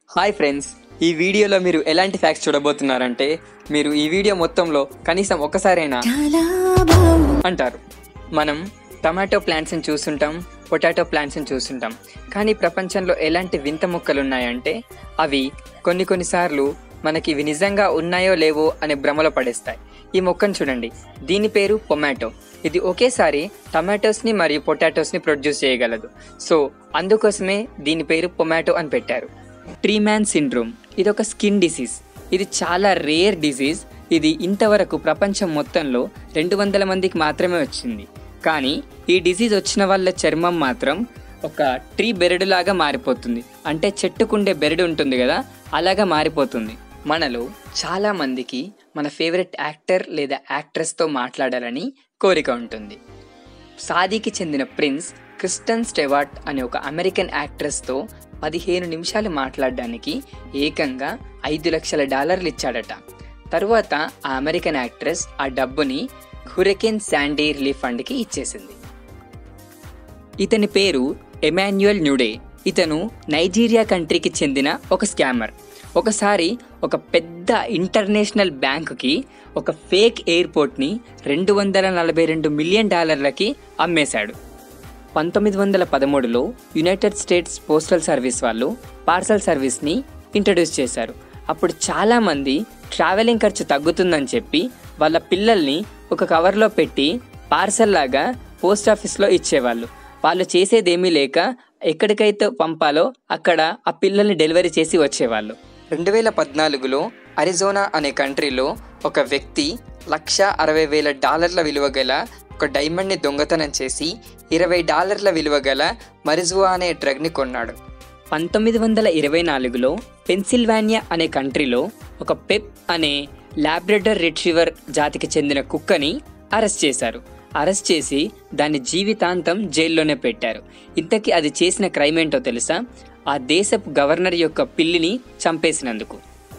hi friends ఈ వీడియోలో మీరు ఎలాంటి ఫ్యాక్ట్స్ చూడబోతున్నారంటే మీరు ఈ వీడియో మొత్తంలో కనీసం ఒక్కసారైనా అంటారు మనం టమాటో ప్లాంట్స్ని చూస్తుంటాం పొటాటో ప్లాంట్స్ని చూస్తుంటాం కానీ ప్రపంచంలో ఎలాంటి వింత మొక్కలు ఉన్నాయంటే అవి కొన్ని కొన్నిసార్లు మనకి ఇవి నిజంగా ఉన్నాయో లేవో అనే భ్రమలో పడేస్తాయి ఈ మొక్కను చూడండి దీని పేరు పొమాటో ఇది ఒకేసారి టమాటోస్ని మరియు పొటాటోస్ని ప్రొడ్యూస్ చేయగలదు సో అందుకోసమే దీని పేరు పొమాటో అని పెట్టారు ట్రీ మ్యాన్ సిండ్రోమ్ ఇది ఒక స్కిన్ డిసీజ్ ఇది చాలా రేర్ డిసీజ్ ఇది ఇంతవరకు ప్రపంచం మొత్తంలో రెండు వందల మందికి మాత్రమే వచ్చింది కానీ ఈ డిసీజ్ వచ్చిన వాళ్ళ చర్మం మాత్రం ఒక ట్రీ బెరడులాగా మారిపోతుంది అంటే చెట్టుకుండే బెరడు ఉంటుంది కదా అలాగా మారిపోతుంది మనలో చాలా మందికి మన ఫేవరెట్ యాక్టర్ లేదా యాక్ట్రెస్తో మాట్లాడాలని కోరిక ఉంటుంది సాదీకి చెందిన ప్రిన్స్ క్రిస్టన్ స్టెవార్ట్ అనే ఒక అమెరికన్ యాక్ట్రెస్తో పదిహేను నిమిషాలు మాట్లాడడానికి ఏకంగా ఐదు లక్షల డాలర్లు ఇచ్చాడట తరువాత ఆ అమెరికన్ యాక్ట్రెస్ ఆ డబ్బుని హురికెన్ శాండీ రిలీఫ్ ఫండ్కి ఇచ్చేసింది ఇతని పేరు ఎమాన్యుయల్ న్యూడే ఇతను నైజీరియా కంట్రీకి చెందిన ఒక స్కామర్ ఒకసారి ఒక పెద్ద ఇంటర్నేషనల్ బ్యాంకుకి ఒక ఫేక్ ఎయిర్పోర్ట్ని రెండు వందల నలభై రెండు మిలియన్ డాలర్లకి అమ్మేశాడు పంతొమ్మిది వందల పదమూడులో యునైటెడ్ స్టేట్స్ పోస్టల్ సర్వీస్ వాళ్ళు పార్సల్ సర్వీస్ని ఇంట్రడ్యూస్ చేశారు అప్పుడు చాలామంది ట్రావెలింగ్ ఖర్చు తగ్గుతుందని చెప్పి వాళ్ళ పిల్లల్ని ఒక కవర్లో పెట్టి పార్సల్ లాగా పోస్ట్ ఆఫీస్లో ఇచ్చేవాళ్ళు వాళ్ళు చేసేదేమీ లేక ఎక్కడికైతే పంపాలో అక్కడ ఆ పిల్లల్ని డెలివరీ చేసి వచ్చేవాళ్ళు రెండు వేల పద్నాలుగులో అరిజోనా అనే కంట్రీలో ఒక వ్యక్తి లక్ష అరవై వేల డాలర్ల విలువ గల ఒక డైమండ్ని దొంగతనం చేసి ఇరవై డాలర్ల విలువ గల మరిజువా అనే డ్రగ్ని కొన్నాడు పంతొమ్మిది వందల ఇరవై నాలుగులో పెన్సిల్వానియా అనే కంట్రీలో ఒక పెప్ అనే లాబ్రెడర్ రిట్రీవర్ జాతికి చెందిన కుక్కని అరెస్ట్ చేశారు అరెస్ట్ చేసి దాన్ని జీవితాంతం జైల్లోనే పెట్టారు ఇంతకీ అది చేసిన క్రైమ్ ఏంటో తెలుసా ఆ దేశపు గవర్నర్ యొక్క పిల్లిని చంపేసినందుకు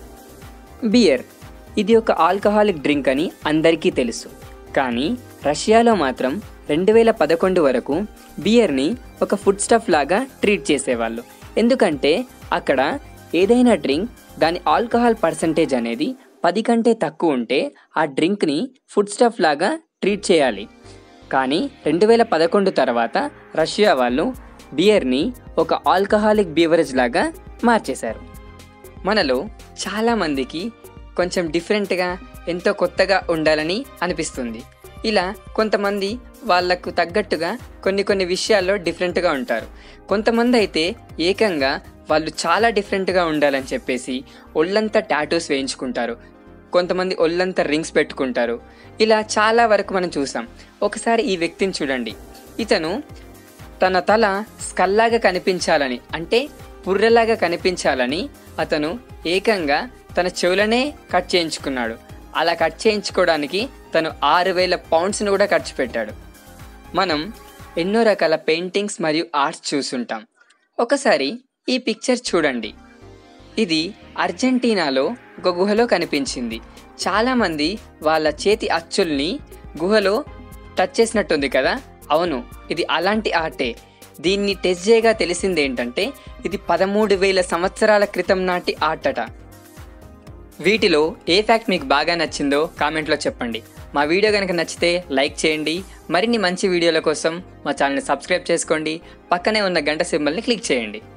బియర్ ఇది ఒక ఆల్కహాలిక్ డ్రింక్ అని అందరికీ తెలుసు కానీ రష్యాలో మాత్రం రెండు వేల పదకొండు వరకు బియర్ని ఒక ఫుడ్ స్టఫ్ లాగా ట్రీట్ చేసేవాళ్ళు ఎందుకంటే అక్కడ ఏదైనా డ్రింక్ దాని ఆల్కహాల్ పర్సంటేజ్ అనేది పది కంటే తక్కువ ఉంటే ఆ డ్రింక్ని ఫుడ్ స్టఫ్ లాగా ట్రీట్ చేయాలి కానీ రెండు వేల పదకొండు తర్వాత రష్యా వాళ్ళు బియర్ని ఒక ఆల్కహాలిక్ బీవరేజ్ లాగా మార్చేశారు మనలో చాలామందికి కొంచెం డిఫరెంట్గా ఎంతో కొత్తగా ఉండాలని అనిపిస్తుంది ఇలా కొంతమంది వాళ్ళకు తగ్గట్టుగా కొన్ని కొన్ని విషయాల్లో డిఫరెంట్గా ఉంటారు కొంతమంది అయితే ఏకంగా వాళ్ళు చాలా డిఫరెంట్గా ఉండాలని చెప్పేసి ఒళ్ళంతా టాటూస్ వేయించుకుంటారు కొంతమంది ఒళ్ళంతా రింగ్స్ పెట్టుకుంటారు ఇలా చాలా వరకు మనం చూసాం ఒకసారి ఈ వ్యక్తిని చూడండి ఇతను తన తల స్కల్లాగా కనిపించాలని అంటే పుర్రెలాగా కనిపించాలని అతను ఏకంగా తన చెవులనే కట్ చేయించుకున్నాడు అలా కట్ చేయించుకోవడానికి తను ఆరు వేల పౌండ్స్ను కూడా ఖర్చు పెట్టాడు మనం ఎన్నో రకాల పెయింటింగ్స్ మరియు ఆర్ట్స్ చూసుంటాం ఒకసారి ఈ పిక్చర్ చూడండి ఇది అర్జెంటీనాలో ఒక గుహలో కనిపించింది చాలామంది వాళ్ళ చేతి అచ్చుల్ని గుహలో టచ్ చేసినట్టుంది కదా అవును ఇది అలాంటి ఆర్టే దీన్ని టెస్ట్ చేయగా తెలిసింది ఏంటంటే ఇది పదమూడు వేల సంవత్సరాల క్రితం నాటి ఆర్ట్ అట వీటిలో ఏ ఫ్యాక్ట్ మీకు బాగా నచ్చిందో కామెంట్లో చెప్పండి మా వీడియో కనుక నచ్చితే లైక్ చేయండి మరిన్ని మంచి వీడియోల కోసం మా ఛానల్ని సబ్స్క్రైబ్ చేసుకోండి పక్కనే ఉన్న గంట సింబల్ని క్లిక్ చేయండి